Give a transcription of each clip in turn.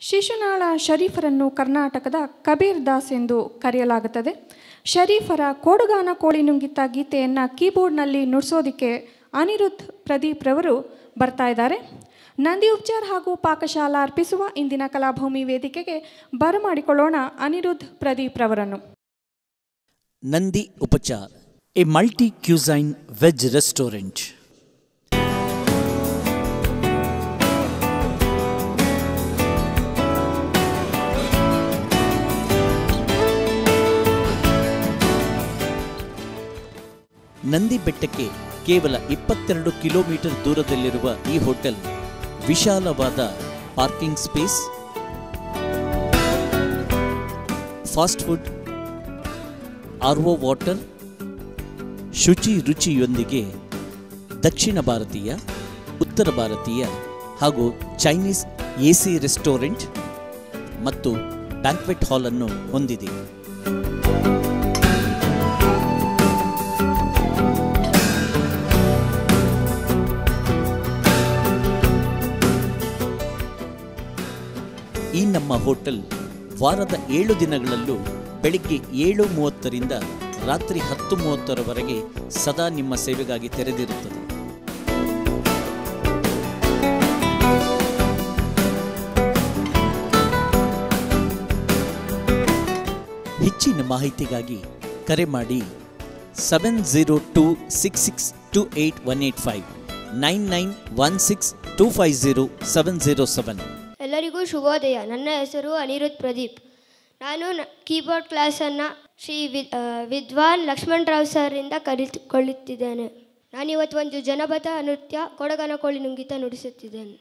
ಶಿಶುನಾಳ ಶರೀಫರನ್ನು ಕರ್ನಾಟಕದ ಕಬೀರ್ ದಾಸ್ ಎಂದು ಕರೆಯಲಾಗುತ್ತದೆ ಶರೀಫರ ಕೋಡುಗಾನ ಕೋಳಿ ನುಂಗಿತ ಗೀತೆಯನ್ನು ಕೀಬೋರ್ಡ್ನಲ್ಲಿ ನುಡಿಸೋದಕ್ಕೆ ಅನಿರುದ್ಧ್ ಪ್ರದೀಪ್ ರವರು ಬರ್ತಾ ಇದ್ದಾರೆ ನಂದಿ ಉಪಚಾರ್ ಹಾಗೂ ಪಾಕಶಾಲಾ ಅರ್ಪಿಸುವ ಇಂದಿನ ಕಲಾಭೂಮಿ ವೇದಿಕೆಗೆ ಬರಮಾಡಿಕೊಳ್ಳೋಣ ಅನಿರುದ್ಧ್ ಪ್ರದೀಪ್ ರವರನ್ನು Nandi Upachar a multi cuisine veg restaurant Nandi ಬೆಟ್ಟಕ್ಕೆ ಕೇವಲ ಇಪ್ಪತ್ತೆರಡು ಕಿಲೋಮೀಟರ್ ದೂರದಲ್ಲಿರುವ ಈ ಹೋಟೆಲ್ ವಿಶಾಲವಾದ parking space fast food RO water ಶುಚಿ ರುಚಿಯೊಂದಿಗೆ ದಕ್ಷಿಣ ಭಾರತೀಯ ಉತ್ತರ ಭಾರತೀಯ ಹಾಗೂ ಚೈನೀಸ್ ಎಸಿ ರೆಸ್ಟೋರೆಂಟ್ ಮತ್ತು ಬ್ಯಾಂಕ್ವೆಟ್ ಹಾಲ್ ಅನ್ನು ಹೊಂದಿದೆ ಈ ನಮ್ಮ ಹೋಟೆಲ್ ವಾರದ ಏಳು ದಿನಗಳಲ್ಲೂ ಬೆಳಿಗ್ಗೆ ಏಳು ಮೂವತ್ತರಿಂದ ರಾತ್ರಿ ಹತ್ತು ಮೂವತ್ತರವರೆಗೆ ಸದಾ ನಿಮ್ಮ ಸೇವೆಗಾಗಿ ತೆರೆದಿರುತ್ತದೆ ಹೆಚ್ಚಿನ ಮಾಹಿತಿಗಾಗಿ ಕರೆ ಮಾಡಿ seven zero two six six two eight one eight five nine nine one six two five zero seven zero seven ಎಲ್ಲರಿಗೂ ಶುಭೋದಯ ನನ್ನ ಹೆಸರು ಅನಿರುದ್ಧ್ ಪ್ರದೀಪ್ ನಾನು ನ- ಕೀಬೋರ್ಡ್ ಕ್ಲಾಸನ್ನು ಶ್ರೀ ವಿ ಆ, ವಿದ್ವಾನ್ ಲಕ್ಷ್ಮಣರಾವ್ ಸರಿಂದ ಕಲಿತುಕೊಳ್ಳುತ್ತಿದ್ದೇನೆ ನಾನಿವತ್ತು ಒಂದು ಜನಪದ ನೃತ್ಯ ಕೊಡಗನ ಕೋಳಿ ನುಂಗಿತ ನುಡಿಸುತ್ತಿದ್ದೇನೆ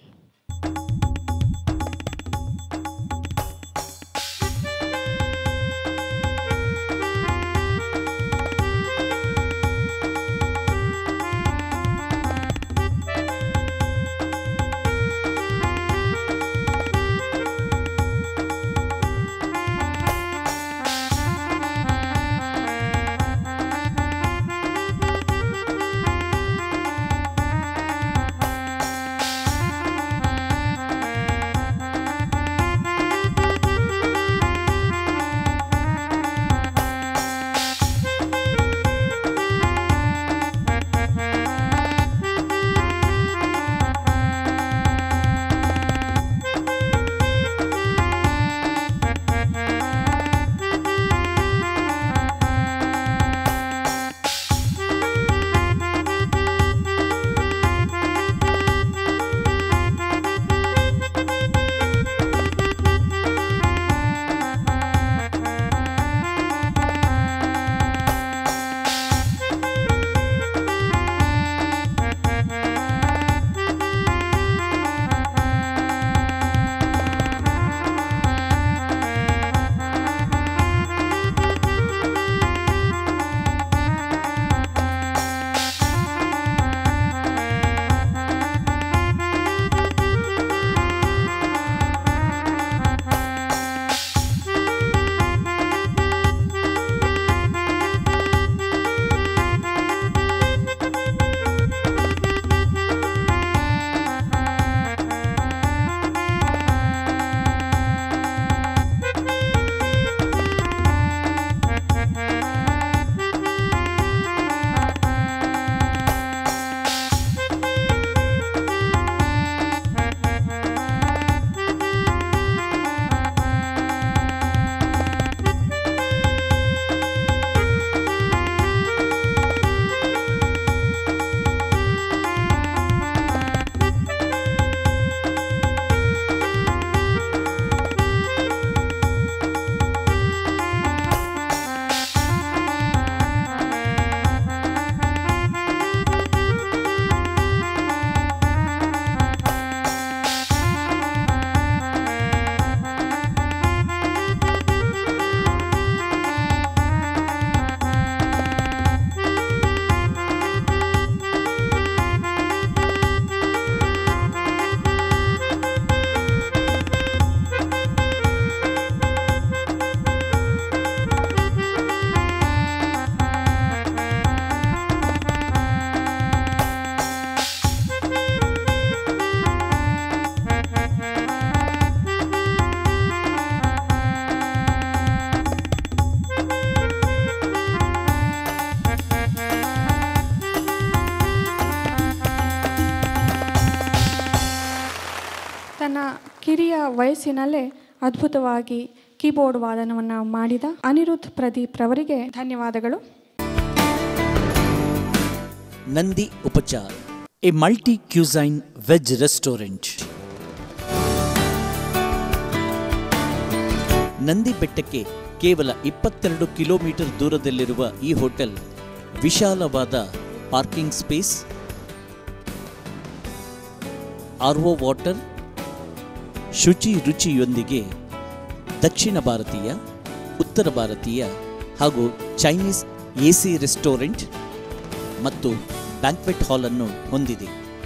ಿ ವಯಸ್ಸಿನಲ್ಲೇ ಅದ್ಭುತವಾಗಿ ಕೀಬೋರ್ಡ್ ವಾದನವನ್ನು ಮಾಡಿದ ಅನಿರುದ್ಧ್ ಪ್ರದೀಪ್ ರವರಿಗೆ ಧನ್ಯವಾದಗಳು Nandi Upachar a multi cuisine veg restaurant Nandi ಬೆಟ್ಟಕ್ಕೆ ಕೇವಲ ಇಪ್ಪತ್ತೆರಡು ಕಿಲೋಮೀಟರ್ ದೂರದಲ್ಲಿರುವ ಈ ಹೋಟೆಲ್ ವಿಶಾಲವಾದ ಪಾರ್ಕಿಂಗ್ ಸ್ಪೇಸ್ ಆರ್ಒ ವಾಟರ್ ಶುಚಿ ರುಚಿಯೊಂದಿಗೆ ದಕ್ಷಿಣ ಭಾರತೀಯ ಉತ್ತರ ಭಾರತೀಯ ಹಾಗೂ ಚೈನೀಸ್ ಎಸಿ ರೆಸ್ಟೋರೆಂಟ್ ಮತ್ತು ಬ್ಯಾಂಕ್ವೆಟ್ ಹಾಲ್ ಅನ್ನು ಹೊಂದಿದೆ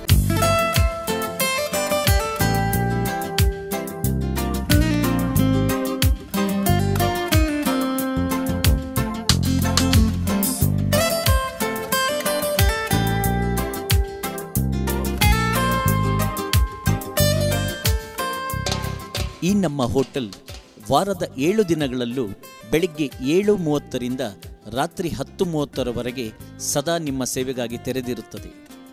ಈ ನಮ್ಮ ಹೋಟೆಲ್ ವಾರದ ಏಳು ದಿನಗಳಲ್ಲೂ ಬೆಳಿಗ್ಗೆ ಏಳು ಮೂವತ್ತರಿಂದ ರಾತ್ರಿ ಹತ್ತು ಮೂವತ್ತರವರೆಗೆ ಸದಾ ನಿಮ್ಮ ಸೇವೆಗಾಗಿ ತೆರೆದಿರುತ್ತದೆ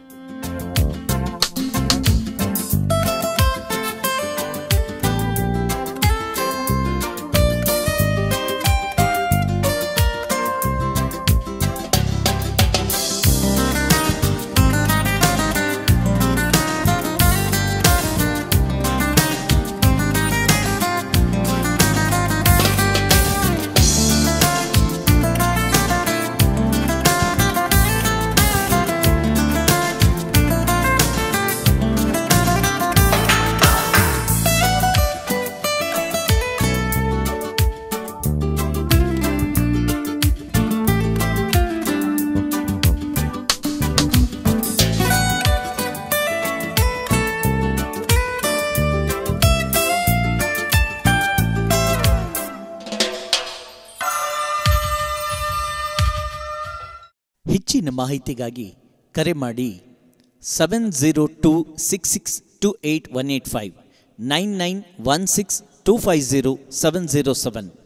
ಹೆಚ್ಚಿನ ಮಾಹಿತಿಗಾಗಿ ಕರೆ ಮಾಡಿ seven zero two six six two eight one eight five nine nine one six two five zero seven zero seven